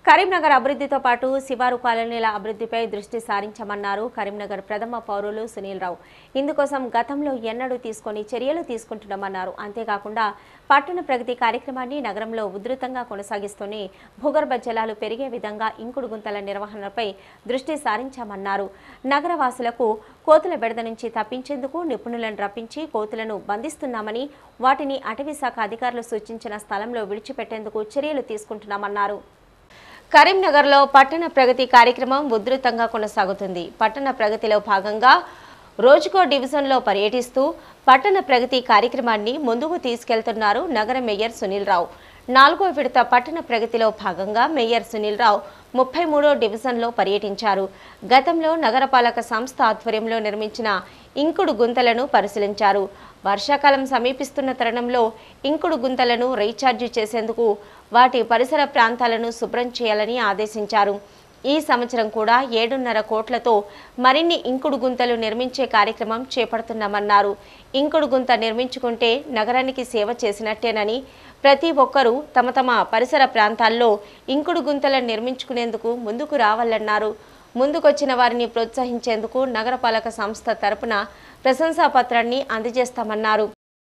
కరీంనగర్ అభివృద్ధితో పాటు శివారు కాలనీల అభివృద్ధిపై దృష్టి సారించామన్నారు కరీంనగర్ ప్రథమ పౌరులు సునీల్ రావు ఇందుకోసం గతంలో ఎన్నడూ తీసుకొని చర్యలు తీసుకుంటున్నామన్నారు అంతేకాకుండా పట్టణ ప్రగతి కార్యక్రమాన్ని నగరంలో ఉధృతంగా కొనసాగిస్తూనే భూగర్భ జలాలు పెరిగే విధంగా ఇంకుడు గుంతల నిర్వహణపై దృష్టి సారించామన్నారు నగరవాసులకు కోతుల బెడద నుంచి తప్పించేందుకు నిపుణులను రప్పించి కోతులను బంధిస్తున్నామని వాటిని అటవీ శాఖ అధికారులు సూచించిన స్థలంలో విడిచిపెట్టేందుకు చర్యలు తీసుకుంటున్నామన్నారు కరీంనగర్లో పట్టణ ప్రగతి కార్యక్రమం ఉధృతంగా కొనసాగుతుంది పట్టణ ప్రగతిలో భాగంగా రోజుకో డివిజన్లో పర్యటిస్తూ పట్టణ ప్రగతి కార్యక్రమాన్ని ముందుకు తీసుకెళ్తున్నారు నగర మేయర్ సునీల్ రావు నాలుగో విడత పట్టణ ప్రగతిలో భాగంగా మేయర్ సునీల్ రావు ముప్పై మూడో డివిజన్లో పర్యటించారు గతంలో నగరపాలక సంస్థ ఆధ్వర్యంలో నిర్మించిన ఇంకుడు గుంతలను పరిశీలించారు వర్షాకాలం సమీపిస్తున్న తరుణంలో ఇంకుడు గుంతలను రీఛార్జ్ చేసేందుకు వాటి పరిసర ప్రాంతాలను శుభ్రం చేయాలని ఆదేశించారు ఈ సంవత్సరం కూడా ఏడున్నర కోట్లతో మరిన్ని ఇంకుడు గుంతలు నిర్మించే కార్యక్రమం చేపడుతున్నామన్నారు ఇంకుడు గుంత నిర్మించుకుంటే నగరానికి సేవ చేసినట్టేనని ప్రతి ఒక్కరూ తమ తమ పరిసర ప్రాంతాల్లో ఇంకుడు గుంతలను నిర్మించుకునేందుకు ముందుకు రావాలన్నారు ముందుకొచ్చిన వారిని ప్రోత్సహించేందుకు నగరపాలక సంస్థ తరపున ప్రశంసా పత్రాన్ని అందజేస్తామన్నారు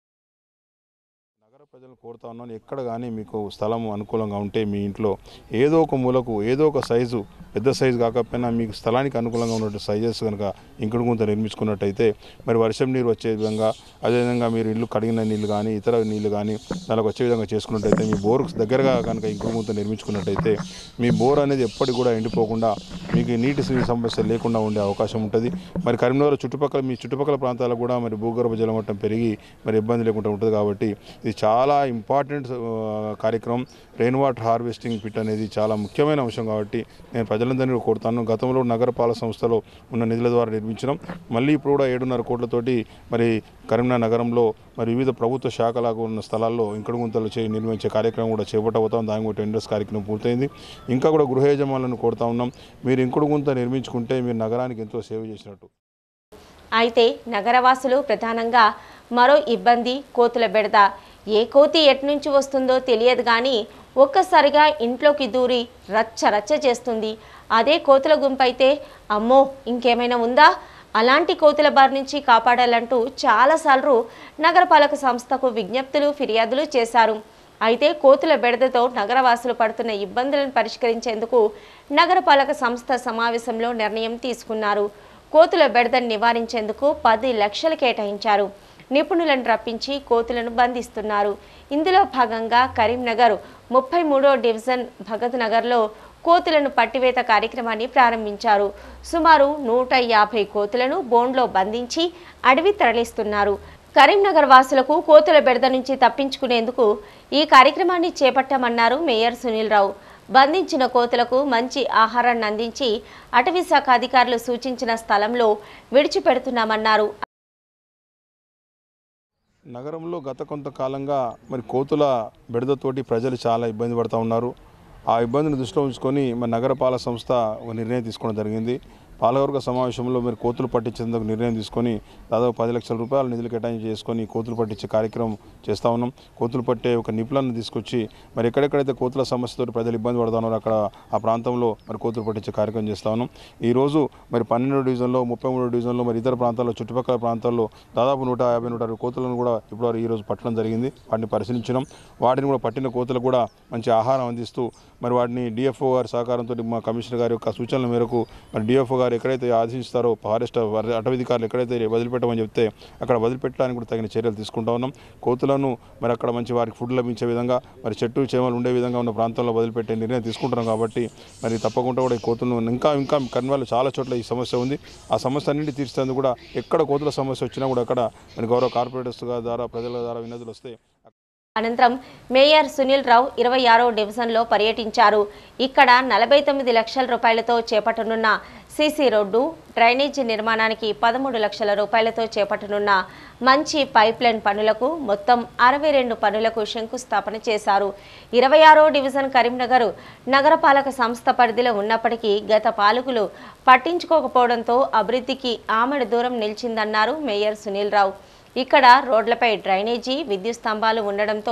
నగర ప్రజలను కోరుతా ఉన్నాను ఎక్కడ కానీ మీకు స్థలం అనుకూలంగా ఉంటే మీ ఇంట్లో ఏదో ఒక మూలకు ఏదో ఒక సైజు పెద్ద సైజు కాకపోయినా మీకు స్థలానికి అనుకూలంగా ఉన్నట్టు సైజెస్ కనుక ఇంకుడు గుంత నిర్మించుకున్నట్టయితే మరి వర్షం నీరు వచ్చే విధంగా అదేవిధంగా మీరు ఇల్లు కడిగిన నీళ్ళు కానీ ఇతర నీళ్ళు కానీ దానికి వచ్చే విధంగా చేసుకున్నట్టయితే మీ బోర్ దగ్గరగా కనుక ఇంకుడు గుంత నిర్మించుకున్నట్టయితే మీ బోర్ అనేది ఎప్పటికి కూడా ఎండిపోకుండా మీకు నీటి సమస్య లేకుండా ఉండే అవకాశం ఉంటుంది మరి కరీంనగర్ చుట్టుపక్కల మీ చుట్టుపక్కల ప్రాంతాలకు కూడా మరి భూగర్భ జల మట్టం పెరిగి మరి ఇబ్బంది లేకుండా ఉంటుంది కాబట్టి ఇది చాలా ఇంపార్టెంట్ ఆ, కార్యక్రమం రెయిన్ వాటర్ హార్వెస్టింగ్ పిట్ అనేది చాలా ముఖ్యమైన అంశం కాబట్టి నేను ప్రజలందరినీ కూడా కోరుతాను గతంలో నగరపాలక సంస్థలో ఉన్న నిధుల ద్వారా నిర్మించడం మళ్ళీ ఇప్పుడు కూడా ఏడున్నర కోట్లతోటి మరి కరీంనగర్ నగరంలో మరి వివిధ ప్రభుత్వ శాఖలకు ఉన్న స్థలాల్లో ఇంకడు గుంతలు చే నిర్మించే కార్యక్రమం కూడా చేపట్టబోతాం దాని కూడా టెండర్స్ కార్యక్రమం పూర్తయింది ఇంకా కూడా గృహ యజమానులను కోరుతా ఉన్నాం మీరు ఇంకుడు గుంత నిర్మించుకుంటే మీరు నగరానికి ఎంతో సేవ చేసినట్టు అయితే నగరవాసులు ప్రధానంగా మరో ఇబ్బంది కోతుల బెడద ఏ కోతి ఎట్నుంచి వస్తుందో తెలియదు కానీ ఒక్కసారిగా ఇంట్లోకి దూరి రచ్చ రచ్చ చేస్తుంది అదే కోతుల గుంపైతే అమ్మో ఇంకేమైనా ఉందా అలాంటి కోతుల బారి నుంచి కాపాడాలంటూ చాలాసార్లు నగరపాలక సంస్థకు విజ్ఞప్తులు ఫిర్యాదులు చేశారు అయితే కోతుల బెడదతో నగరవాసులు పడుతున్న ఇబ్బందులను పరిష్కరించేందుకు నగరపాలక సంస్థ సమావేశంలో నిర్ణయం తీసుకున్నారు కోతుల బెడదను నివారించేందుకు పది లక్షలు కేటాయించారు నిపుణులను రప్పించి కోతులను బంధిస్తున్నారు ఇందులో భాగంగా కరీంనగర్ ముప్పై మూడో డివిజన్ భగత్ నగర్లో కోతులను పట్టివేత కార్యక్రమాన్ని ప్రారంభించారు సుమారు నూట యాభై కోతులను బోన్లో బంధించి అడవి తరలిస్తున్నారు కరీంనగర్ వాసులకు కోతుల బెడద నుంచి తప్పించుకునేందుకు ఈ కార్యక్రమాన్ని చేపట్టామన్నారు మేయర్ సునీల్ రావు బంధించిన కోతులకు మంచి ఆహారాన్ని అందించి అటవీ శాఖ అధికారులు సూచించిన స్థలంలో విడిచిపెడుతున్నామన్నారు నగరంలో గత కొంతకాలంగా మరి కోతుల బెడదతోటి ప్రజలు చాలా ఇబ్బంది పడుతూ ఉన్నారు ఆ ఇబ్బందిని దృష్టిలో ఉంచుకొని మరి నగరపాలక సంస్థ ఒక నిర్ణయం తీసుకోవడం జరిగింది పాలకవర్గ సమావేశంలో మీరు కోతులు పట్టించేందుకు నిర్ణయం తీసుకొని దాదాపు పది లక్షల రూపాయల నిధులు కేటాయించి చేసుకొని కోతులు పట్టించే కార్యక్రమం చేస్తూ ఉన్నాం కోతులు పట్టే ఒక నిపుణులను తీసుకొచ్చి మరి ఎక్కడెక్కడైతే కోతుల సమస్యతో ప్రజలు ఇబ్బంది పడుతున్నారో అక్కడ ఆ ప్రాంతంలో మరి కోతులు పట్టించే కార్యక్రమం చేస్తూ ఉన్నాం ఈరోజు మరి పన్నెండో డివిజన్లో ముప్పై మూడో డివిజన్లో మరి ఇతర ప్రాంతాల్లో చుట్టుపక్కల ప్రాంతాల్లో దాదాపు నూట యాభై నూట అరవై కోతులను కూడా ఇప్పుడు ఈరోజు పట్టడం జరిగింది వాటిని పరిశీలించడం వాటిని కూడా పట్టిన కోతులకు కూడా మంచి ఆహారం అందిస్తూ మరి వాటిని డిఎఫ్ఓ గారి సహకారంతో మా కమిషనర్ గారి యొక్క సూచనల మేరకు మరి డిఎఫ్ఓ గారు ఎక్కడైతే ఆదేశిస్తారో ఫారెస్ట్ వారి అటవీధికారులు ఎక్కడైతే వదిలిపెట్టమని చెప్తే అక్కడ వదిలిపెట్టడానికి కూడా తగిన చర్యలు తీసుకుంటా ఉన్నాం కోతులను మరి అక్కడ మంచి వారికి ఫుడ్ లభించే విధంగా మరి చెట్టు చేమలు ఉండే విధంగా ఉన్న ప్రాంతంలో వదిలిపెట్టే నిర్ణయం తీసుకుంటున్నాం కాబట్టి మరి తప్పకుండా కూడా ఈ కోతులను ఇంకా ఇంకా కన్వాళ్ళు చాలా చోట్ల ఈ సమస్య ఉంది ఆ సమస్య అన్నింటి తీర్చేందుకు కూడా ఎక్కడ కోతుల సమస్య వచ్చినా కూడా అక్కడ మరి గౌరవ కార్పొరేటర్స్ ద్వారా ప్రజల ద్వారా వినతులు వస్తే అనంతరం మేయర్ సునీల్ రావు ఇరవై ఆరో డివిజన్లో పర్యటించారు ఇక్కడ నలభై తొమ్మిది లక్షల రూపాయలతో చేపట్టనున్న సీసీ రోడ్డు డ్రైనేజీ నిర్మాణానికి పదమూడు లక్షల రూపాయలతో చేపట్టనున్న మంచి పైప్ లైన్ పనులకు మొత్తం అరవై రెండు పనులకు శంకుస్థాపన చేశారు ఇరవై ఆరో డివిజన్ కరీంనగర్ నగరపాలక సంస్థ పరిధిలో ఉన్నప్పటికీ గత పాలకులు పట్టించుకోకపోవడంతో అభివృద్ధికి ఆమెడు దూరం నిలిచిందన్నారు మేయర్ సునీల్ రావు ఇక్కడ రోడ్లపై డ్రైనేజీ విద్యుత్ స్తంభాలు ఉండడంతో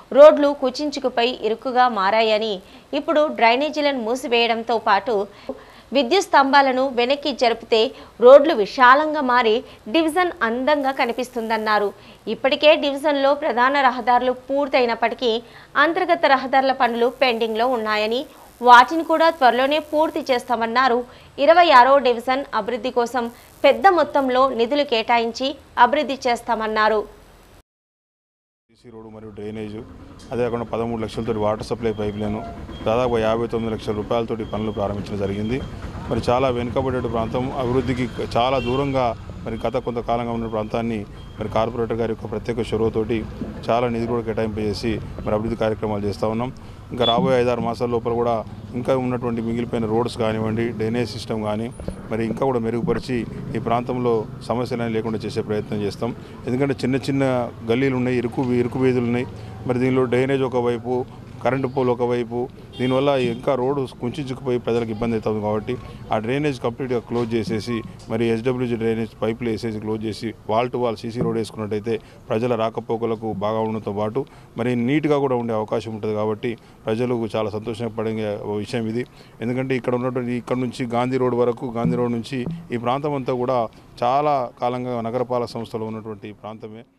రోడ్లు కుచించుకుపై ఇరుకుగా మారాయని ఇప్పుడు డ్రైనేజీలను మూసివేయడంతో పాటు విద్యుత్ స్తంభాలను వెనక్కి జరిపితే రోడ్లు విశాలంగా మారి డివిజన్ అందంగా కనిపిస్తుందన్నారు ఇప్పటికే డివిజన్లో ప్రధాన రహదారులు పూర్తయినప్పటికీ అంతర్గత రహదారుల పనులు పెండింగ్లో ఉన్నాయని వాటిని కూడా త్వరలోనే పూర్తి చేస్తామన్నారు ఇరవై ఆరో డివిజన్ అభివృద్ధి కోసం పెద్ద మొత్తంలో నిధులు కేటాయించి అభివృద్ధి చేస్తామన్నారు సీసీ రోడ్డు మరియు డ్రైనేజు అదే కాకుండా పదమూడు లక్షలతో వాటర్ సప్లై పైప్ లైను దాదాపు యాభై తొమ్మిది లక్షల రూపాయలతోటి పనులు ప్రారంభించడం జరిగింది మరి చాలా వెనుకబడే ప్రాంతం అభివృద్ధికి చాలా దూరంగా మరి గత కొంతకాలంగా ఉన్న ప్రాంతాన్ని మరి కార్పొరేటర్ గారి యొక్క ప్రత్యేక చొరవతోటి చాలా నిధులు కూడా కేటాయింపు చేసి మరి అభివృద్ధి కార్యక్రమాలు చేస్తూ ఉన్నాం ఇంకా రాబోయే ఐదారు మాసాల లోపల కూడా ఇంకా ఉన్నటువంటి మిగిలిపోయిన రోడ్స్ కానివ్వండి డ్రైనేజ్ సిస్టమ్ కానీ మరి ఇంకా కూడా మెరుగుపరిచి ఈ ప్రాంతంలో సమస్యలు లేకుండా చేసే ప్రయత్నం చేస్తాం ఎందుకంటే చిన్న చిన్న గల్లీలు ఉన్నాయి ఇరుకు ఇరుకు వీధులు ఉన్నాయి మరి దీనిలో డ్రైనేజ్ ఒకవైపు కరెంటు పోల్ ఒకవైపు దీనివల్ల ఇంకా రోడ్డు కుంచుకుపోయి ప్రజలకు ఇబ్బంది అవుతుంది కాబట్టి ఆ డ్రైనేజ్ కంప్లీట్గా క్లోజ్ చేసేసి మరి ఎస్డబ్ల్యూజీ డ్రైనేజ్ పైపులు వేసేసి క్లోజ్ చేసి wall to wall CC road వేసుకున్నట్టయితే ప్రజల రాకపోకలకు బాగా ఉండడంతో పాటు మరి నీట్గా కూడా ఉండే అవకాశం ఉంటుంది కాబట్టి ప్రజలకు చాలా సంతోషపడే విషయం ఇది ఎందుకంటే ఇక్కడ ఉన్నటువంటి ఇక్కడ నుంచి గాంధీ రోడ్ వరకు గాంధీ రోడ్ నుంచి ఈ ప్రాంతం అంతా కూడా చాలా కాలంగా నగరపాలక సంస్థలో ఉన్నటువంటి ప్రాంతమే